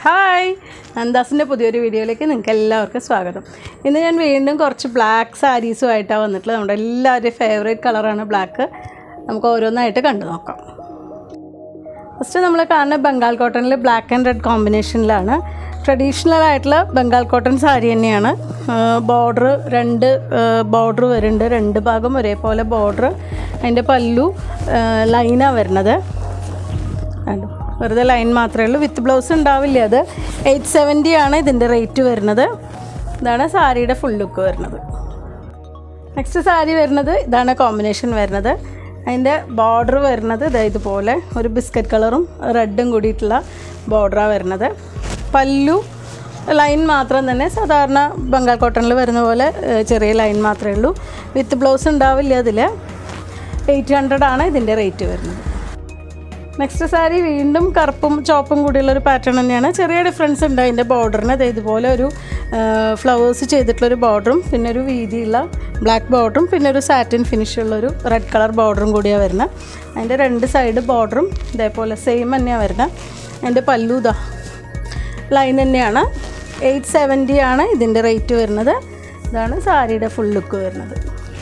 hi നന്ദാസിൻ്റെ പുതിയൊരു വീഡിയോയിലേക്ക് നിങ്ങൾക്ക് എല്ലാവർക്കും സ്വാഗതം ഇന്ന് ഞാൻ വീണ്ടും കുറച്ച് ബ്ലാക്ക് സാരീസുമായിട്ടാണ് വന്നിട്ടുള്ളത് നമ്മുടെ എല്ലാവരുടെയും ഫേവറേറ്റ് കളറാണ് ബ്ലാക്ക് നമുക്ക് ഓരോന്നായിട്ട് കണ്ടു നോക്കാം ഫസ്റ്റ് നമ്മൾ കാണുന്ന ബംഗാൾ കോട്ടണിൽ ബ്ലാക്ക് ആൻഡ് റെഡ് കോമ്പിനേഷനിലാണ് ട്രഡീഷണൽ ആയിട്ടുള്ള ബംഗാൾ കോട്ടൺ സാരി തന്നെയാണ് ബോർഡർ രണ്ട് ബോർഡർ വരുന്നുണ്ട് രണ്ട് ഭാഗം ഒരേപോലെ ബോർഡർ അതിൻ്റെ പല്ലു ലൈനാണ് വരുന്നത് കണ്ടോ വെറുതെ ലൈൻ മാത്രമേ ഉള്ളൂ വിത്ത് ബ്ലൗസ് ഉണ്ടാവില്ല അത് എയ്റ്റ് സെവൻറ്റി ആണ് ഇതിൻ്റെ റേറ്റ് വരുന്നത് ഇതാണ് സാരിയുടെ ഫുൾ ലുക്ക് വരുന്നത് നെക്സ്റ്റ് സാരി വരുന്നത് ഇതാണ് കോമ്പിനേഷൻ വരുന്നത് അതിൻ്റെ ബോർഡർ വരുന്നത് ഇതാ ഇതുപോലെ ഒരു ബിസ്ക്കറ്റ് കളറും റെഡും കൂടിയിട്ടുള്ള ബോർഡറാണ് വരുന്നത് പല്ലു ലൈൻ മാത്രം തന്നെ സാധാരണ ബംഗാൾ കോട്ടണിൽ വരുന്ന പോലെ ഏഹ്, ചെറിയ ലൈൻ മാത്രമേ ഉള്ളൂ വിത്ത് ബ്ലൗസ് ഉണ്ടാവില്ല അതിൽ എയ്റ്റ് ഹൺഡ്രഡ് ആണ് ഇതിൻ്റെ റേറ്റ് വരുന്നത് നെക്സ്റ്റ് സാരി വീണ്ടും കറുപ്പും ചോപ്പും കൂടിയുള്ള ഒരു പാറ്റേൺ തന്നെയാണ് ചെറിയ ഡിഫറൻസ് ഉണ്ട് അതിൻ്റെ ബോർഡറിന് ദേ ഇതുപോലെ ഒരു ഫ്ലവേഴ്സ് ചെയ്തിട്ടുള്ളൊരു ബോർഡറും പിന്നെ ഒരു വീതിയുള്ള ബ്ലാക്ക് ബോർഡറും പിന്നെ ഒരു സാറ്റിൻ ഫിനിഷ് ഉള്ളൊരു റെഡ് കളർ ബോർഡറും കൂടിയാണ് വരുന്നത് അതിൻ്റെ രണ്ട് സൈഡ് ബോർഡറും ഇതേപോലെ സെയിം തന്നെയാണ് വരുന്നത് അതിൻ്റെ പല്ലു ഇതാ ലൈൻ തന്നെയാണ് എയ്റ്റ് സെവൻറ്റി ആണ് ഇതിൻ്റെ റേറ്റ് വരുന്നത് ഇതാണ് സാരിയുടെ ഫുൾ ലുക്ക് വരുന്നത്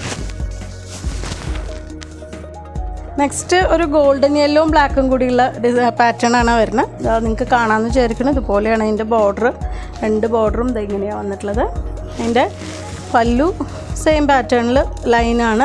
നെക്സ്റ്റ് ഒരു ഗോൾഡൻ യെല്ലോവും ബ്ലാക്കും കൂടിയുള്ള പാറ്റേൺ ആണ് വരുന്നത് ഇതാ നിങ്ങൾക്ക് കാണാമെന്ന് വിചാരിക്കുന്നത് ഇതുപോലെയാണ് അതിൻ്റെ ബോർഡർ രണ്ട് ബോർഡറും ഇത് ഇങ്ങനെയാണ് വന്നിട്ടുള്ളത് അതിൻ്റെ പല്ലു സെയിം പാറ്റേണിൽ ലൈനാണ്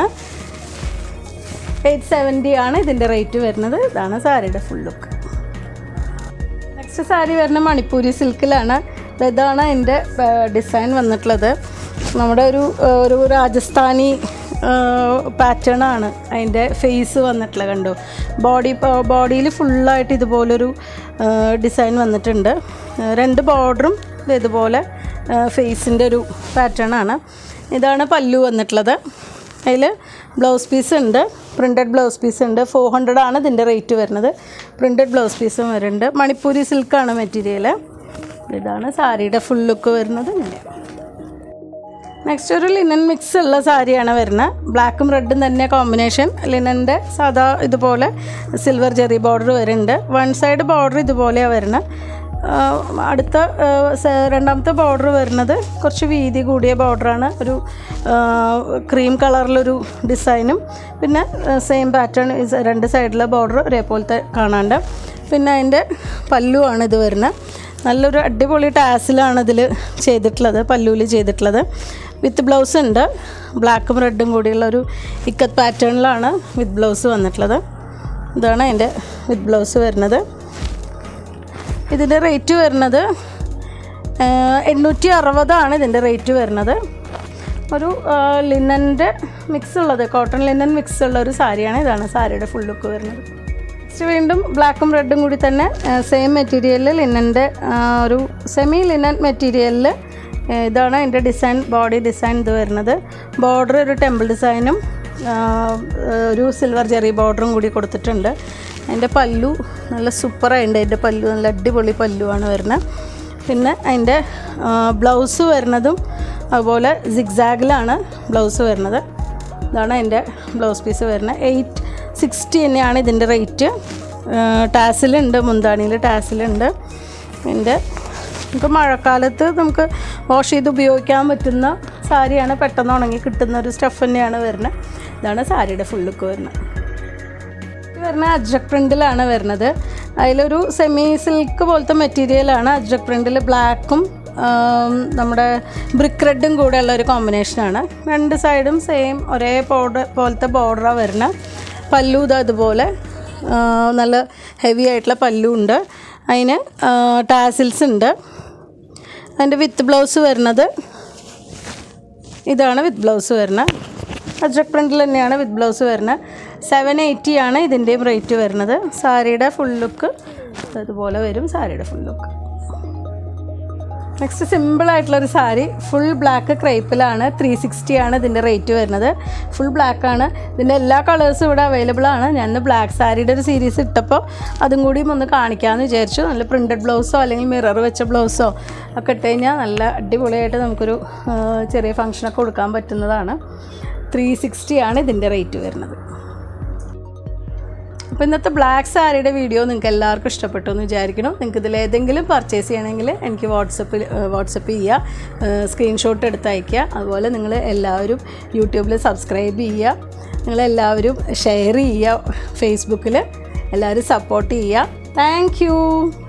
എയ്റ്റ് സെവൻറ്റി ആണ് ഇതിൻ്റെ റേറ്റ് വരുന്നത് ഇതാണ് സാരിയുടെ ഫുൾ ലുക്ക് നെക്സ്റ്റ് സാരി വരുന്ന മണിപ്പൂരി സിൽക്കിലാണ് ഇതാണ് അതിൻ്റെ ഡിസൈൻ വന്നിട്ടുള്ളത് നമ്മുടെ ഒരു ഏഹ്, ഒരു രാജസ്ഥാനി പാറ്റേൺ ആണ് അതിൻ്റെ ഫേസ് വന്നിട്ടുള്ളത് കണ്ടു ബോഡി ബോഡിയിൽ ഫുള്ളായിട്ട് ഇതുപോലൊരു ഡിസൈൻ വന്നിട്ടുണ്ട് ഏഹ്, രണ്ട് ബോർഡറും ഇതുപോലെ ഫേസിൻ്റെ ഒരു പാറ്റേൺ ആണ് ഇതാണ് പല്ലു വന്നിട്ടുള്ളത് അതിൽ ബ്ലൗസ് പീസ് ഉണ്ട് പ്രിൻറ്റഡ് ബ്ലൗസ് പീസ് ഉണ്ട് ഫോർ ഹൺഡ്രഡ് ആണ് ഇതിൻ്റെ റേറ്റ് വരുന്നത് പ്രിൻറ്റഡ് ബ്ലൗസ് പീസും വരുന്നുണ്ട് മണിപ്പൂരി സിൽക്കാണ് മെറ്റീരിയൽ ഇതാണ് സാരിയുടെ ഫുൾ ലുക്ക് വരുന്നത് ഇങ്ങനെ നെക്സ്റ്റ് ഒരു ലിനൻ മിക്സ് ഉള്ള സാരിയാണ് വരുന്നത് ബ്ലാക്കും റെഡും തന്നെ കോമ്പിനേഷൻ ലിനൻ്റെ സാധാ ഇതുപോലെ സിൽവർ ജെറി ബോർഡർ വരുന്നുണ്ട് വൺ സൈഡ് ബോർഡർ ഇതുപോലെയാണ് വരുന്നത് ആഹ് അടുത്ത ആഹ് സ- രണ്ടാമത്തെ ബോർഡർ വരുന്നത് കുറച്ച് വീതി കൂടിയ ബോർഡറാണ് ഒരു ക്രീം കളറിലൊരു ഡിസൈനും പിന്നെ സെയിം പാറ്റേൺ രണ്ട് സൈഡിലെ ബോർഡർ ഒരേപോലത്തെ കാണാണ്ട് പിന്നെ അതിൻ്റെ പല്ലുവാണ് ഇത് വരുന്നത് നല്ലൊരു അടിപൊളി ടാസിലാണ് ഇതിൽ ചെയ്തിട്ടുള്ളത് പല്ലൂല് ചെയ്തിട്ടുള്ളത് വിത്ത് ബ്ലൗസ് ഉണ്ട് ബ്ലാക്കും റെഡും കൂടിയുള്ള ഒരു ഇക്കത്ത് പാറ്റേണിലാണ് വിത്ത് ബ്ലൗസ് വന്നിട്ടുള്ളത് ഇതാണ് അതിൻ്റെ വിത്ത് ബ്ലൗസ് വരുന്നത് ഇതിൻ്റെ റേറ്റ് വരുന്നത് എണ്ണൂറ്റി അറുപതാണ് ഇതിൻ്റെ റേറ്റ് വരുന്നത് ഒരു ലിനൻ്റെ മിക്സ് ഉള്ളത് കോട്ടൺ ലിനൻ മിക്സ് ഉള്ള ഒരു സാരിയാണ് ഇതാണ് സാരിയുടെ ഫുൾ ലുക്ക് വരുന്നത് നെക്സ്റ്റ് വീണ്ടും ബ്ലാക്കും റെഡും കൂടി തന്നെ സെയിം മെറ്റീരിയലിൽ ലിനൻ്റെ ഒരു സെമി ലിനൻ മെറ്റീരിയലിൽ ഇതാണ് അതിൻ്റെ ഡിസൈൻ ബോഡി ഡിസൈൻ ഇത് വരുന്നത് ബോർഡർ ഒരു ടെമ്പിൾ ഡിസൈനും ആ, ഒരു സിൽവർ ജെറി ബോർഡറും കൂടി കൊടുത്തിട്ടുണ്ട് അതിൻ്റെ പല്ലു നല്ല സൂപ്പറായിട്ടുണ്ട് അതിൻ്റെ പല്ലു നല്ല അടിപൊളി പല്ലുവാണ് വരുന്നത് പിന്നെ അതിൻ്റെ ബ്ലൗസ് വരുന്നതും അതുപോലെ സിഗ്സാഗിലാണ് ബ്ലൗസ് വരുന്നത് ഇതാണ് അതിൻ്റെ ബ്ലൗസ് പീസ് വരുന്നത് എയ്റ്റ് സിക്സ്റ്റി തന്നെയാണ് ഇതിൻ്റെ റേറ്റ് ടാസിലുണ്ട് മുന്താണിയിൽ ടാസിലുണ്ട് ഇതിൻ്റെ നമുക്ക് മഴക്കാലത്ത് നമുക്ക് വാഷ് ചെയ്ത് ഉപയോഗിക്കാൻ പറ്റുന്ന സാരിയാണ് പെട്ടെന്ന് ഉണങ്ങി കിട്ടുന്ന ഒരു സ്റ്റഫ് തന്നെയാണ് വരുന്നത് ഇതാണ് സാരിയുടെ ഫുൾ ലുക്ക് വരുന്നത് ഇത് വരുന്ന അജ്രക് പ്രിൻറ്റിലാണ് വരുന്നത് അതിലൊരു സെമി സിൽക്ക് പോലത്തെ മെറ്റീരിയലാണ് അജ്രക് പ്രിൻറ്റിൽ ബ്ലാക്കും നമ്മുടെ ബ്രിക്ക് റെഡും കൂടെ ഉള്ള ഒരു കോമ്പിനേഷനാണ് രണ്ട് സൈഡും സെയിം ഒരേ ബോർഡർ പോലത്തെ ബോർഡറാണ് വരുന്നത് പല്ലു ഇത് അതുപോലെ ആ, നല്ല ഹെവി ആയിട്ടുള്ള പല്ലു ഉണ്ട് അതിന് ടാസിൽസ് ഉണ്ട് അതിൻ്റെ വിത്ത് ബ്ലൗസ് വരുന്നത് ഇതാണ് വിത്ത് ബ്ലൗസ് വരുന്നത് അജ്രക് പ്രിൻറ്റിൽ തന്നെയാണ് വിത്ത് ബ്ലൗസ് വരുന്നത് സെവൻ എയ്റ്റി ആണ് ഇതിൻ്റെയും റേറ്റ് വരുന്നത് സാരിയുടെ ഫുൾ ലുക്ക് അതുപോലെ വരും സാരിയുടെ ഫുൾ ലുക്ക് നെക്സ്റ്റ് സിമ്പിളായിട്ടുള്ളൊരു സാരി ഫുൾ ബ്ലാക്ക് ക്രേപ്പിലാണ് ത്രീ സിക്സ്റ്റി ആണ് ഇതിൻ്റെ റേറ്റ് വരുന്നത് ഫുൾ ബ്ലാക്ക് ആണ് ഇതിൻ്റെ എല്ലാ കളേഴ്സും ഇവിടെ അവൈലബിൾ ആണ് ഞാൻ ബ്ലാക്ക് സാരിയുടെ ഒരു സീരീസ് ഇട്ടപ്പോൾ അതും കൂടിയും ഒന്ന് കാണിക്കാമെന്ന് വിചാരിച്ചു നല്ല പ്രിൻറ്റഡ് ബ്ലൗസോ അല്ലെങ്കിൽ മിറർ വെച്ച ബ്ലൗസോ ഒക്കെ ഇട്ട് കഴിഞ്ഞാൽ നല്ല അടിപൊളിയായിട്ട് നമുക്കൊരു ആ, ചെറിയ ഫങ്ഷനൊക്കെ കൊടുക്കാൻ പറ്റുന്നതാണ് ത്രീ സിക്സ്റ്റി ആണ് ഇതിൻ്റെ റേറ്റ് വരുന്നത് അപ്പോൾ ഇന്നത്തെ ബ്ലാക്ക് സാരിയുടെ വീഡിയോ നിങ്ങൾക്ക് എല്ലാവർക്കും ഇഷ്ടപ്പെട്ടു എന്ന് വിചാരിക്കണം നിങ്ങൾക്ക് ഇതിൽ ഏതെങ്കിലും പർച്ചേസ് ചെയ്യണമെങ്കിൽ എനിക്ക് വാട്സപ്പിൽ വാട്സപ്പ് ചെയ്യുക സ്ക്രീൻഷോട്ട് എടുത്ത് അയയ്ക്കുക അതുപോലെ നിങ്ങൾ എല്ലാവരും യൂട്യൂബിൽ സബ്സ്ക്രൈബ് ചെയ്യുക നിങ്ങളെല്ലാവരും ഷെയർ ചെയ്യുക ഫേസ്ബുക്കിൽ എല്ലാവരും സപ്പോർട്ട് ചെയ്യുക താങ്ക്